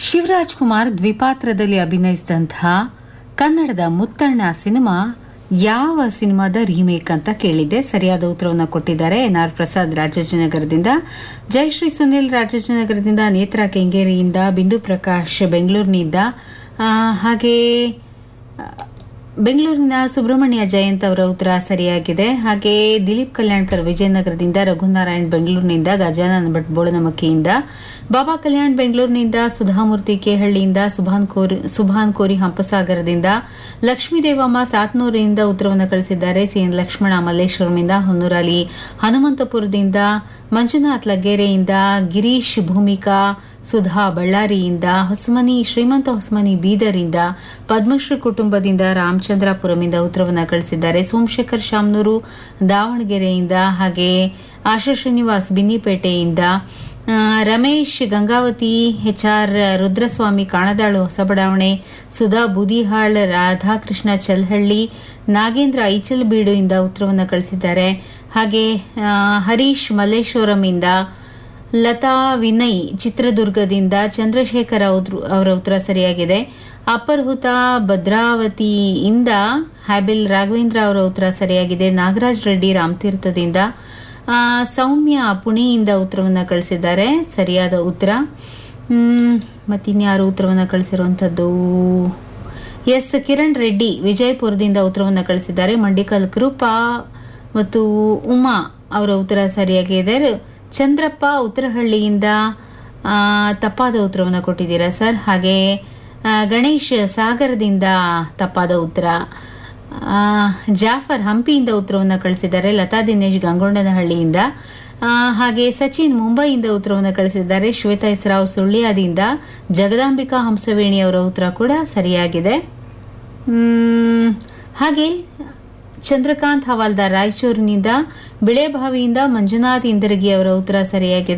ಶಿವರಾಜ್ ಕುಮಾರ್ ದ್ವಿಪಾತ್ರದಲ್ಲಿ ಅಭಿನಯಿಸಿದಂತಹ ಕನ್ನಡದ ಮುತ್ತಣ್ಣ ಸಿನಿಮಾ ಯಾವ ಸಿನಿಮಾದ ರೀಮೇಕ್ ಅಂತ ಕೇಳಿದ್ದೆ ಸರಿಯಾದ ಉತ್ತರವನ್ನು ಕೊಟ್ಟಿದ್ದಾರೆ ಎನ್ ಆರ್ ಪ್ರಸಾದ್ ರಾಜಾಜಿನಗರದಿಂದ ಜಯಶ್ರೀ ಸುನಿಲ್ ರಾಜಾಜಿನಗರದಿಂದ ನೇತ್ರಾ ಕೆಂಗೇರಿಯಿಂದ ಬಿಂದು ಪ್ರಕಾಶ್ ಬೆಂಗಳೂರಿನಿಂದ ಆ, ಹಾಗೆ ಆ, ಬೆಂಗಳೂರಿನ ಸುಬ್ರಹ್ಮಣ್ಯ ಜಯಂತ್ ಅವರ ಉತ್ತರ ಸರಿಯಾಗಿದೆ ಹಾಗೆ ದಿಲೀಪ್ ಕಲ್ಯಾಣ್ಕರ್ ವಿಜಯನಗರದಿಂದ ರಘುನಾರಾಯಣ್ ಬೆಂಗಳೂರಿನಿಂದ ಗಜಾನನ ಭಟ್ ಬೋಳನಮಕ್ಕಿಯಿಂದ ಬಾಬಾ ಕಲ್ಯಾಣ್ ಬೆಂಗಳೂರಿನಿಂದ ಸುಧಾಮೂರ್ತಿ ಕೇಹಳ್ಳಿಯಿಂದ ಸುಭಾನ್ ಕೋರಿ ಸುಭಾನ್ ಕೋರಿ ಹಂಪಸಾಗರದಿಂದ ಲಕ್ಷ್ಮೀ ದೇವಮ್ಮ ಸಾತ್ನೂರಿನಿಂದ ಉತ್ತರವನ್ನು ಕಳಿಸಿದ್ದಾರೆ ಸಿಎನ್ ಲಕ್ಷ್ಮಣ ಮಲ್ಲೇಶ್ವರಮಿಂದ ಹೊನ್ನೂರಲ್ಲಿ ಹನುಮಂತಪುರದಿಂದ ಮಂಜುನಾಥ್ ಲಗ್ಗೆರೆಯಿಂದ ಗಿರೀಶ್ ಭೂಮಿಕಾ ಸುಧಾ ಬಳ್ಳಾರಿಯಿಂದ ಹೊಸಮನಿ ಶ್ರೀಮಂತ ಹೊಸಮನಿ ಬೀದರಿಂದ ಪದ್ಮಶ್ರೀ ಕುಟುಂಬದಿಂದ ರಾಮಚಂದ್ರಾಪುರಮಿಂದ ಉತ್ತರವನ್ನು ಕಳಿಸಿದ್ದಾರೆ ಸೋಮಶೇಖರ್ ಶಾಮ್ನೂರು ದಾವಣಗೆರೆಯಿಂದ ಹಾಗೆ ಆಶಾ ಶ್ರೀನಿವಾಸ್ ಬಿನ್ನಿಪೇಟೆಯಿಂದ ಆ, ರಮೇಶ್ ಗಂಗಾವತಿ ಎಚ್ಆರ್ ರುದ್ರಸ್ವಾಮಿ ಕಾಣದಾಳು ಹೊಸ ಬಡಾವಣೆ ಸುಧಾ ಬೂದಿಹಾಳ್ ರಾಧಾಕೃಷ್ಣ ಚಲ್ಹಳ್ಳಿ ನಾಗೇಂದ್ರ ಐಚಲ್ಬೀಡುಯಿಂದ ಉತ್ತರವನ್ನು ಕಳಿಸಿದ್ದಾರೆ ಹಾಗೆ ಆ, ಹರೀಶ್ ಮಲ್ಲೇಶ್ವರಂಯಿಂದ ಲತಾ ವಿನಯ್ ಚಿತ್ರದುರ್ಗದಿಂದ ಚಂದ್ರಶೇಖರ ಅವ್ರು- ಅವರ ಉತ್ತರ ಸರಿಯಾಗಿದೆ ಅಪರ್ಹುತ ಭದ್ರಾವತಿಯಿಂದ ಹ್ಯಾಬಿಲ್ ರಾಘವೇಂದ್ರ ಅವರ ಉತ್ತರ ಸರಿಯಾಗಿದೆ ನಾಗರಾಜ್ ರೆಡ್ಡಿ ರಾಮತೀರ್ಥದಿಂದ ಆ, ಸೌಮ್ಯ ಪುಣೆಯಿಂದ ಉತ್ತರವನ್ನು ಕಳಿಸಿದ್ದಾರೆ ಸರಿಯಾದ ಉತ್ತರ ಮ್, ಮತ್ತಿನ್ಯಾರು ಉತ್ತರವನ್ನು ಕಳಿಸಿರುವಂಥದ್ದು ಎಸ್ ಕಿರಣ್ ರೆಡ್ಡಿ ವಿಜಯಪುರದಿಂದ ಉತ್ತರವನ್ನು ಕಳಿಸಿದ್ದಾರೆ ಮಂಡಿಕಲ್ ಕೃಪಾ ಮತ್ತು ಉಮಾ ಅವರ ಉತ್ತರ ಸರಿಯಾಗಿದೆ ಚಂದ್ರಪ್ಪ ಉತ್ತರಹಳ್ಳಿಯಿಂದ ಆ, ತಪ್ಪಾದ ಉತ್ತರವನ್ನು ಕೊಟ್ಟಿದ್ದೀರಾ ಸರ್ ಹಾಗೆ ಆ, ಗಣೇಶ್ ಸಾಗರದಿಂದ ತಪ್ಪಾದ ಉತ್ತರ ಆ, ಜಾಫರ್ ಹಂಪಿಯಿಂದ ಉತ್ತರವನ್ನು ಕಳಿಸಿದ್ದಾರೆ ಲತಾ ದಿನೇಶ್ ಗಂಗೊಂಡನಹಳ್ಳಿಯಿಂದ ಆ, ಹಾಗೆ ಸಚಿನ್ ಮುಂಬೈಯಿಂದ ಉತ್ತರವನ್ನು ಕಳಿಸಿದ್ದಾರೆ ಶ್ವೇತಾ ಹೆಸರಾವ್ ಸುಳ್ಳ್ಯಾದಿಂದ ಜಗದಾಂಬಿಕಾ ಹಂಸವೇಣಿ ಅವರ ಉತ್ತರ ಕೂಡ ಸರಿಯಾಗಿದೆ ಮ್, ಹಾಗೆ ಚಂದ್ರಕಾಂತ್ ಹವಾಲ್ದಾರ್ ರಾಯಚೂರಿನಿಂದ ಬಿಳೆಬಾವಿಯಿಂದ ಮಂಜುನಾಥ್ ಇಂದರಗಿ ಅವರ ಉತ್ತರ ಸರಿಯಾಗಿದೆ